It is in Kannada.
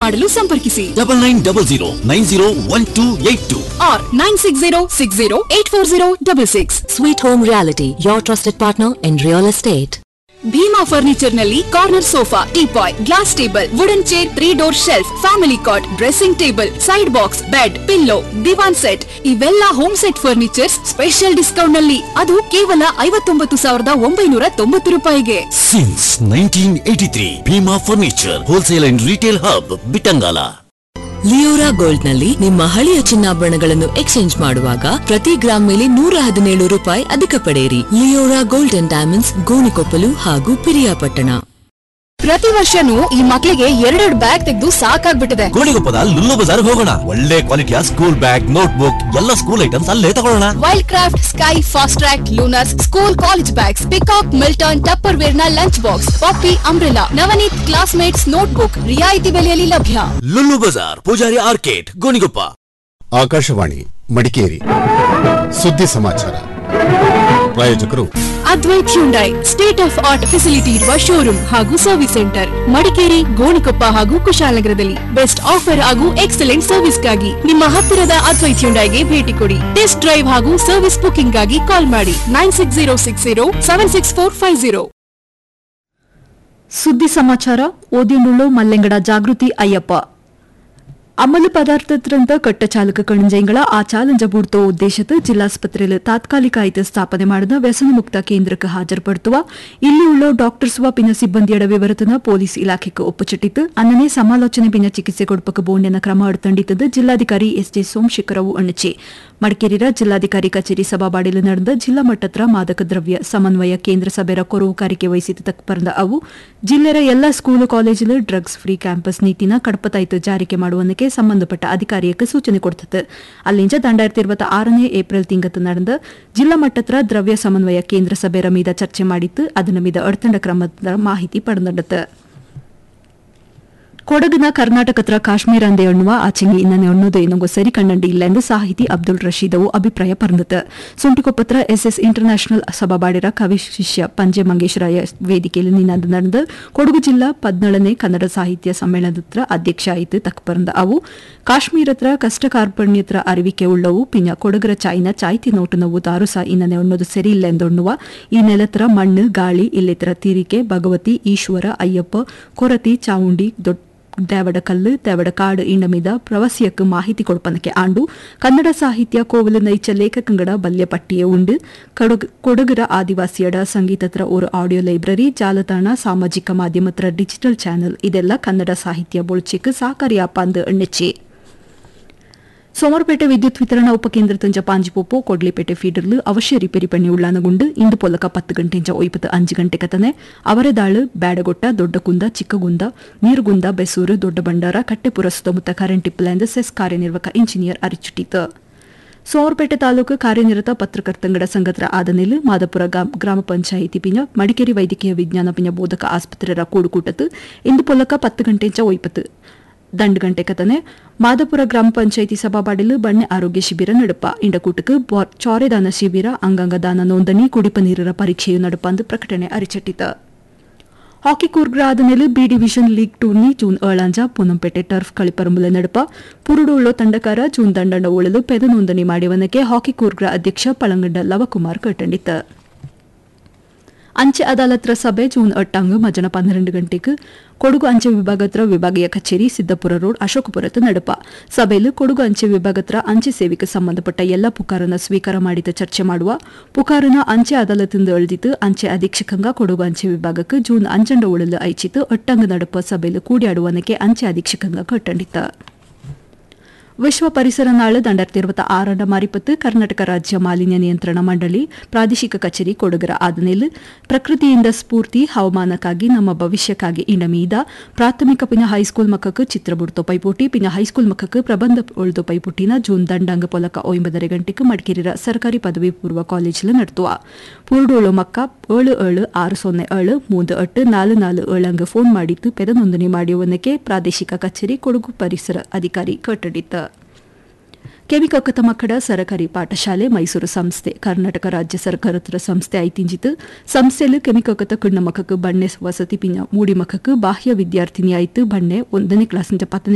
ಮಾಡಲು ಸಂಪರ್ಕಿಸಿ double nine double zero nine zero one two eight two ಆರ್ nine six zero six zero eight four zero double six Sweet Home Reality, your trusted partner in real estate. Bhima furniture ನಲ್ಲಿ corner sofa teapoy glass table wooden chair three door shelf family cot dressing table side box bed pillow divan set ಇವೆಲ್ಲ home set furnitures special discount ನಲ್ಲಿ ಅದು ಕೇವಲ ಐವತ್ತೊಂಬತ್ತು ಸಾವಿರದ ಒಂಬೈನೂರ ತೊಂಬತ್ತು ರೂಪಾಯಿಗೆ since nineteen eighty three Bhima furniture wholesale and retail hub Bittangala Leora gold ನಲ್ಲಿ ನಿಮ್ಮ ಹಳೆಯ ಚಿನ್ನಾಭರಣಗಳನ್ನು ಎಕ್ಸ್ಚೇಂಜ್ ಮಾಡುವಾಗ ಪ್ರತಿ ಗ್ರಾಮ್ ಮೇಲೆ ನೂರ ಹದಿನೇಳು ರೂಪಾಯಿ ಅಧಿಕ ಪಡೆಯಿರಿ Leora gold and diamonds Gonikoppal ಹಾಗೂ ಪಿರಿಯಾಪಟ್ಟಣ ಪ್ರತಿ ವರ್ಷನೂ ಈ ಮಕ್ಳಿಗೆ ಎರಡೆರಡು ಬ್ಯಾಗ್ ತೆಗೆದು ಸಾಕಾಗ್ಬಿಟ್ಟಿದೆ ಗೋಣಿಗೊಪ್ಪದ ಲುಲ್ಲು ಬಜಾರ್ ಹೋಗೋಣ ಒಳ್ಳೆ ಕ್ವಾಲಿಟಿಯ ಸ್ಕೂಲ್ ಬ್ಯಾಗ್ ನೋಟ್ ಬುಕ್ ಎಲ್ಲ ಸ್ಕೂಲ್ ಐಟಮ್ಸ್ ಅಲ್ಲೇ ತಗೊಳ್ಳೋಣ Wildcraft Sky Fastrack Lunars school college bags Peacock Milton Tupperware ನ lunch box Poppy umbrella Navneet classmates note book ರಿಯಾಯಿತಿ ಬೆಲೆಯಲ್ಲಿ ಲಭ್ಯ ಲುಲ್ಲು ಬಜಾರ್ ಪೂಜಾರಿ ಆರ್ಕೇಟ್ ಗೋಣಿಗೊಪ್ಪ ಆಕಾಶವಾಣಿ ಮಡಿಕೇರಿ ಸುದ್ದಿ ಸಮಾಚಾರ ಪ್ರಾಯೋಜಕರು Advait Hyundai state of art facility ಇರುವ ಶೋರೂಮ್ ಹಾಗೂ ಸರ್ವಿಸ್ ಸೆಂಟರ್ ಮಡಿಕೇರಿ ಗೋಣಿಕೊಪ್ಪ ಹಾಗೂ ಕುಶಾಲನಗರದಲ್ಲಿ ಬೆಸ್ಟ್ ಆಫರ್ ಹಾಗೂ ಎಕ್ಸಲೆಂಟ್ ಸರ್ವಿಸ್ಗಾಗಿ ನಿಮ್ಮ ಹತ್ತಿರದ ಅದ್ವೈತ್ ಹ್ಯುಂಡೈಗೆ ಭೇಟಿ ಕೊಡಿ ಟೆಸ್ಟ್ ಡ್ರೈವ್ ಹಾಗೂ ಸರ್ವಿಸ್ ಬುಕಿಂಗ್ ಗಾಗಿ ಕಾಲ್ ಮಾಡಿ nine six zero six zero seven six four five zero ಸುದ್ದಿ ಸಮಾಚಾರ ಓದಿನುಳ್ಳು ಮಲ್ಲೆಂಗಡ ಜಾಗೃತಿ ಅಯ್ಯಪ್ಪ ಅಮಲು ಪದಾರ್ಥದಂತ ಕಟ್ಟ ಚಾಲಕ ಕಣಂಜೈಗಳ ಆ ಚಾಲಂಜ ಬೂಡ್ತೋ ಉದ್ದೇಶದ ಜಿಲ್ಲಾಸ್ಪತ್ರೆಯಲ್ಲಿ ತಾತ್ಕಾಲಿಕ ಆಯ್ತು ಸ್ಥಾಪನೆ ಮಾಡಿದ ವ್ಯಸನ ಮುಕ್ತ ಕೇಂದ್ರಕ್ಕೆ ಹಾಜರುಪಡುತ್ತುವ ಇಲ್ಲಿ ಉಳ್ಳೋ ಡಾಕ್ಟರ್ಸ್ ಪಿನ ಸಿಬ್ಬಂದಿಯಡ ವಿವರತನ ಪೊಲೀಸ್ ಇಲಾಖೆಗೆ ಒಪ್ಪಚಿಟ್ಟಿತ್ತು ಅನ್ನನೇ ಸಮಾಲೋಚನೆ ಪಿನ ಚಿಕಿತ್ಸೆ ಕೊಡ್ಪಕ್ಕೆ ಬೋಂಡಿನ ಕ್ರಮ ಎಡ್ತಂಡಿದ್ದದು ಜಿಲ್ಲಾಧಿಕಾರಿ ಎಸ್ ಜೆ ಸೋಮಶೇಖರವು ಅಣ್ಣಚೆ ಮಡಿಕೇರಿರ ಜಿಲ್ಲಾಧಿಕಾರಿ ಕಚೇರಿ ಸಭಾಬಾಡಿಲು ನಡೆದ ಜಿಲ್ಲಾ ಮಟ್ಟದ ಮಾದಕ ದ್ರವ್ಯ ಸಮನ್ವಯ ಕೇಂದ್ರ ಸಭೆಯ ಕೊರವುಕಾರಿಕೆ ವಹಿಸಿದ ತಕ್ಕ ಅವು ಜಿಲ್ಲೆರ ಎಲ್ಲ ಸ್ಕೂಲು ಕಾಲೇಜಿಲು ಡ್ರಗ್ಸ್ ಫ್ರೀ ಕ್ಯಾಂಪಸ್ ನೀತಿನ ಕಡಪತಾಯ್ತು ಜಾರಿಕೆ ಮಾಡುವನಕ್ಕೆ ಸಂಬಂಧಪಟ್ಟ ಅಧಿಕಾರಿಯಕ್ಕೆ ಸೂಚನೆ ಕೊಡ್ತದೆ ಅಲ್ಲಿಂದ ದಂಡಾಯಿರത്തി ഇരുപത്തി ಆರನೇ ಏಪ್ರಿಲ್ ತಿಂಗತ್ತು ನಡೆದ ಜಿಲ್ಲಾ ಮಟ್ಟದ ದ್ರವ್ಯ ಸಮನ್ವಯ ಕೇಂದ್ರ ಸಭೆಯ ಮೀದ ಚರ್ಚೆ ಮಾಡಿತ್ತು ಅದನ್ನ ಮೀದ ಅಡ್ತಂಡ ಕ್ರಮದ ಮಾಹಿತಿ ಪಡೆದದ್ದು ಕೊಡಗಿನ ಕರ್ನಾಟಕದ ಕಾಶ್ಮೀರ ಅಂದೆ ಎನ್ನುವ ಆಚೆಗೆ ಇನ್ನನೆ ಎನ್ನುವುದು ಏನೋ ಸರಿ ಕಣ್ಣಂಡಿ ಇಲ್ಲ ಎಂದು ಸಾಹಿತಿ ಅಬ್ದುಲ್ ರಶೀದ್ ಅವು ಅಭಿಪ್ರಾಯ ಪರಂದತ ಸುಂಟಿಕೊಪ್ಪತ್ರ ಎಸ್ಎಸ್ ಇಂಟರ್ನ್ಯಾಷನಲ್ ಸಭಾಬಾಡಿರ ಕವಿ ಶಿಷ್ಯ ಪಂಜೆ ಮಂಗೇಶ್ವರಾಯ ವೇದಿಕೆಯಲ್ಲಿ ನಿನ್ನದು ನಡೆದ ಕೊಡಗು ಜಿಲ್ಲಾ ಪದ್ನಳನೇ ಕನ್ನಡ ಸಾಹಿತ್ಯ ಸಮ್ಮೇಳನದ ಅಧ್ಯಕ್ಷ ಆಯಿತು ತಕ್ಕ ಪರಂದ ಅವು ಕಾಶ್ಮೀರತ್ರ ಕಷ್ಟ ಕಾರ್ಪಣ್ಯತ್ರ ಅರಿವಿಕೆ ಉಳ್ಳವು ಪಿನ್ನ ಕೊಡಗರ ಚಾಯ್ನ ಚಾಯ್ತಿ ನೋಟು ನೋವು ದಾರುಸ ಇನ್ನನೆ ಎನ್ನುವುದು ಸರಿ ಇಲ್ಲ ಎಂದೊಣ್ಣುವ ಈ ನೆಲತ್ರ ಮಣ್ಣು ಗಾಳಿ ಇಲ್ಲಿತರ ತೀರಿಕೆ ಭಗವತಿ ಈಶ್ವರ ಅಯ್ಯಪ್ಪ ಕೊರತಿ ಚಾವುಂಡಿ ದೊಡ್ಡ ದೇವಡಕಲ್ಲು ದೇವಡಕಾಡು ಇಂಡ ಮೀದ ಪ್ರವಾಸಿಯಕ್ಕೆ ಮಾಹಿತಿ ಕೊಡ್ಪನಕ್ಕೆ ಆಂಡು ಕನ್ನಡ ಸಾಹಿತ್ಯ ಕೋವಲು ನೈಚ ಲೇಖಕಂಗಡ ಬಲ್ಯ ಪಟ್ಟಿಯೇ ಉಂಡು ಕೊಡಗು- ಕೊಡಗರ ಆದಿವಾಸಿಯಡ ಸಂಗೀತತ್ರ ஒரு ಆಡಿಯೋ ಲೈಬ್ರರಿ ಜಾಲತಾಣ ಸಾಮಾಜಿಕ ಮಾಧ್ಯಮತ್ರ ಡಿಜಿಟಲ್ ಚಾನೆಲ್ ಇದೆಲ್ಲ ಕನ್ನಡ ಸಾಹಿತ್ಯ ಬೊಳ್ಚಿಕ್ ಸಹಕಾರಿಯಾಪ ಅಂದು ಎಣ್ಣೆಚ್ಚಿ ಸೋಮವಾರಪೇಟೆ ವಿದ್ಯುತ್ ವಿತರಣಾ ಉಪಕೇಂದ್ರ ತಂಜ ಪಾಂಜಿಪೊಪ್ಪು ಕೊಡ್ಲಿಪೇಟೆ ಫೀಡರ್ಲು ಅವಶ್ಯ ರಿಪೇರಿ ಪಣಿ ಉಳ್ಳಾನಗುಂಡು ಇಂದು ಪೊಲಕ ಪತ್ತು ಗಂಟೆಂಜ ಒಯ್ಪತ್ತು ಅಂಜು ಗಂಟೆ ಕತನೆ ಅವರೆದಾಳು ಬ್ಯಾಡಗೊಟ್ಟ ದೊಡ್ಡಕುಂದ ಚಿಕ್ಕಗುಂದ ನೀರುಗುಂದ ಬೆಸೂರು ದೊಡ್ಡ ಬಂಡಾರ ಕಟ್ಟೆಪುರ ಸುತ್ತಮುತ್ತ ಕರೆಂಟ್ ಇಪ್ಪಲೆಂದು ಸೆಸ್ ಕಾರ್ಯನಿರ್ವಾಹಕ ಇಂಜಿನಿಯರ್ ಅರಿಚಿಟ್ಟಿತು ಸೋಮವಾರಪೇಟೆ ತಾಲೂಕು ಕಾರ್ಯನಿರತ ಪತ್ರಕರ್ತಂಗಡ ಸಂಘತ್ರ ಆದನೆಲು ಮಾದಪುರ ಗಾಮ್- ಗ್ರಾಮ ಪಂಚಾಯಿತಿ ಪಿನ ಮಡಿಕೇರಿ ವೈದ್ಯಕೀಯ ವಿಜ್ಞಾನ ಪಿನ ಬೋಧಕ ಆಸ್ಪತ್ರೆರ ಕೂಡುಕೂಟತ್ತು ಇಂದು ಪೊಲಕ ಪತ್ತು ಗಂಟೆಂಚ ಒಯ್ಪತ್ತು ದಂಡು ಗಂಟೆ ಕತನೆ ಮಾದಪುರ ಗ್ರಾಮ ಪಂಚಾಯಿತಿ ಸಭಾಬಾಡಿಲು ಬಣ್ಣೆ ಆರೋಗ್ಯ ಶಿಬಿರ ನಡುಪ ಇಂಡಕೂಟಕ್ಕೆ ಬೊ- ಚೌರೆದಾನ ಶಿಬಿರ ಅಂಗಾಂಗ ದಾನ ನೋಂದಣಿ ಕುಡಿಪ ನೀರರ ಪರೀಕ್ಷೆಯು ನಡುಪ ಅಂದು ಪ್ರಕಟಣೆ ಅರಿಚಿಟ್ಟಿತ ಹಾಕಿ ಕೂರ್ಗ್ರ ಆದಮೇಲೆ ಬಿ ಡಿವಿಷನ್ ಲೀಗ್ ಟೂರ್ನಿ ಜೂನ್ ಏಳಂಜ ಪೂನಂಪೇಟೆ ಟರ್ಫ್ ಕಳಿಪರಂಬುಲ ನಡುಪ ಪುರುಡುಳ್ಳೋ ತಂಡಕಾರ ಜೂನ್ ದಂಡಂಡ ಉಳಲು ಪೆದ ನೋಂದಣಿ ಮಾಡಿವನಕ್ಕೆ ಹಾಕಿ ಕೂರ್ಗ್ರ ಅಧ್ಯಕ್ಷ ಪಳಂಗಡ್ಡ ಲವಕುಮಾರ್ ಕಟ್ಟಂಡಿತ ಅಂಚೆ ಅದಾಲತ್ರ ಸಭೆ ಜೂನ್ ಎಟ್ಟಂಗ್ ಮಜನ ಪನ್ನೆರಡು ಗಂಟೆಗೆ ಕೊಡಗು ಅಂಚೆ ವಿಭಾಗತ್ರ ವಿಭಾಗೀಯ ಕಚೇರಿ ಸಿದ್ದಪುರ ರೋಡ್ ಅಶೋಕಪುರത്ത് ನಡುಪ ಸಭೆಯಲ್ಲಿ ಕೊಡಗು ಅಂಚೆ ವಿಭಾಗತ್ರ ಅಂಚೆ ಸೇವೆಗೆ ಸಂಬಂಧಪಟ್ಟ ಎಲ್ಲ ಪುಕಾರನ ಸ್ವೀಕಾರ ಮಾಡಿದ ಚರ್ಚೆ ಮಾಡುವ ಪುಕಾರನ ಅಂಚೆ ಅದಾಲತಿಂದ ಎಳೆದಿತ್ತು ಅಂಚೆ ಅಧೀಕ್ಷಕಂಗ ಕೊಡಗು ಅಂಚೆ ವಿಭಾಗಕ್ಕೆ ಜೂನ್ ಅಂಚಂಡ ಉಳಲು ಐಚಿತು ಒಟ್ಟಂಗ ನಡುಪ ಸಭೆಯಲ್ಲಿ ಕೂಡಿಯಾಡುವನಕ್ಕೆ ಅಂಚೆ ಅಧೀಕ್ಷಕಂಗ ಕಟ್ಟಂಡಿತ ವಿಶ್ವ ಪರಿಸರ ನಾಳು ದಂಡಾಯಿರത്തി ഇരുപത്തി ആറണ്ട മാറിപ്പത്ത് ಕರ್ನಾಟಕ ರಾಜ್ಯ ಮಾಲಿನ್ಯ ನಿಯಂತ್ರಣ ಮಂಡಳಿ ಪ್ರಾದೇಶಿಕ ಕಚೇರಿ ಕೊಡಗರ ಆದನೇಲು ಪ್ರಕೃತಿಯಿಂದ ಸ್ಫೂರ್ತಿ ಹವಾಮಾನಕ್ಕಾಗಿ ನಮ್ಮ ಭವಿಷ್ಯಕ್ಕಾಗಿ ಇಂಡ ಮೀದ ಪ್ರಾಥಮಿಕ ಪಿನ ಹೈಸ್ಕೂಲ್ ಮಕ್ಕಕ್ಕೆ ಚಿತ್ರ ಬಿಡ್ತೋ ಪೈಪೋಟಿ ಪಿನ ಹೈಸ್ಕೂಲ್ ಮಕ್ಕಕ್ಕೆ ಪ್ರಬಂಧ ಉಳ್ದು ಪೈಪೋಟಿನ ಜೂನ್ ದಂಡಂಗ ಪೊಲಕ ಒಂಬದರ ಗಂಟೆಗೆ ಮಡಿಕೇರಿರ ಸರ್ಕಾರಿ ಪದವಿ ಪೂರ್ವ ಕಾಲೇಜಿಲು ನಡ್ತುವ ಪೂರ್ಡೋಳು ಮಕ್ಕ ಏಳು ಏಳು ಆರು ಸೊನ್ನೆ ಏಳು ಮೂದು ಎಟ್ಟು ನಾಲು ನಾಲು ಏಳಂಗ ಫೋನ್ ಮಾಡಿದ್ದು ಪೆದ ನೋಂದಣಿ ಮಾಡಿಯುವನಕ್ಕೆ ಪ್ರಾದೇಶಿಕ ಕಚೇರಿ ಕೊಡಗು ಪರಿಸರ ಅಧಿಕಾರಿ ಕಟ್ಟಡಿತ ಕೆಮಿಕೊಕ್ಕತ ಮಕ್ಕಳ ಸರಕಾರಿ ಪಾಠಶಾಲೆ ಮೈಸೂರು ಸಂಸ್ಥೆ ಕರ್ನಾಟಕ ರಾಜ್ಯ ಸರ್ಕಾರತರ ಸಂಸ್ಥೆ ಐತಿಂಜಿತು ಸಂಸ್ಥೆಯಲ್ಲಿ ಕೆಮಿಕೊಕ್ಕತ ಕುಣ್ಣ ಮಕ್ಕಕ್ಕೆ ಬಣ್ಣೆ ವಸತಿ ಪಿನ ಮೂಡಿ ಮಕ್ಕಕ್ಕೆ ಬಾಹ್ಯ ವಿದ್ಯಾರ್ಥಿನಿ ಆಯ್ತು ಬಣ್ಣೆ ಒಂದನೇ ಕ್ಲಾಸಿಂದ ಪತ್ತನೇ